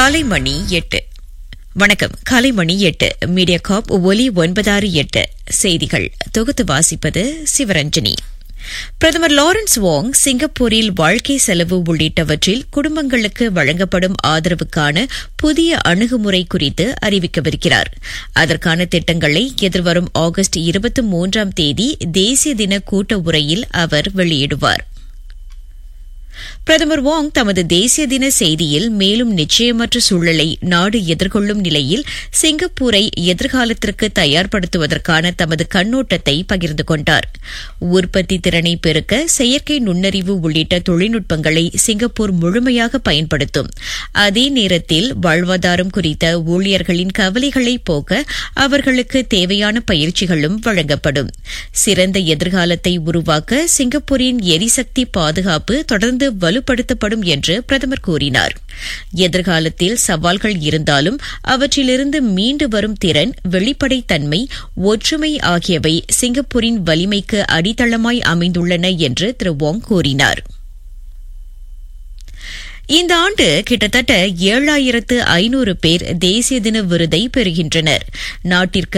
காலை மணி எட்டு வணக்கம் காலை மணி எட்டு மீடியா காப் ஒலி ஒன்பதாறு எட்டு செய்திகள் தொகுத்து வாசிப்பது சிவரஞ்சனி பிரதமர் லாரன்ஸ் வாங் சிங்கப்பூரில் வாழ்க்கை செலவு உள்ளிட்டவற்றில் குடும்பங்களுக்கு வழங்கப்படும் ஆதரவுக்கான புதிய அணுகுமுறை குறித்து அறிவிக்கவிருக்கிறார் அதற்கான திட்டங்களை எதிர்வரும் ஆகஸ்ட் இருபத்தி மூன்றாம் தேதி தேசிய தின கூட்ட உரையில் அவர் வெளியிடுவார் பிரதமர் வாங் தமது தேசிய தின செய்தியில் மேலும் நிச்சயமற்ற சூழலை நாடு எதிர்கொள்ளும் நிலையில் சிங்கப்பூரை எதிர்காலத்திற்கு தயார்படுத்துவதற்கான தமது கண்ணோட்டத்தை பகிர்ந்து கொண்டார் உற்பத்தி திறனை பெருக்க செயற்கை நுண்ணறிவு உள்ளிட்ட தொழில்நுட்பங்களை சிங்கப்பூர் முழுமையாக பயன்படுத்தும் அதே நேரத்தில் வாழ்வாதாரம் குறித்த ஊழியர்களின் கவலைகளை போக்க அவர்களுக்கு தேவையான பயிற்சிகளும் வழங்கப்படும் சிறந்த எதிர்காலத்தை உருவாக்க சிங்கப்பூரின் எரிசக்தி பாதுகாப்பு தொடர்ந்து வலுப்படுத்தப்படும் என்று பிரதமர் கூறினார் எதிர்காலத்தில் சவால்கள் இருந்தாலும் அவற்றிலிருந்து மீண்டு வரும் திறன் வெளிப்படைத்தன்மை ஒற்றுமை ஆகியவை சிங்கப்பூரின் வலிமைக்கு அடித்தளமாய் அமைந்துள்ளன என்று திரு வாங் கூறினார் இந்த ஆண்டு கிட்டத்தட்ட ஏழாயிரத்து ஐநூறு பேர் தேசிய தின விருதை பெறுகின்றனர் நாட்டிற்கு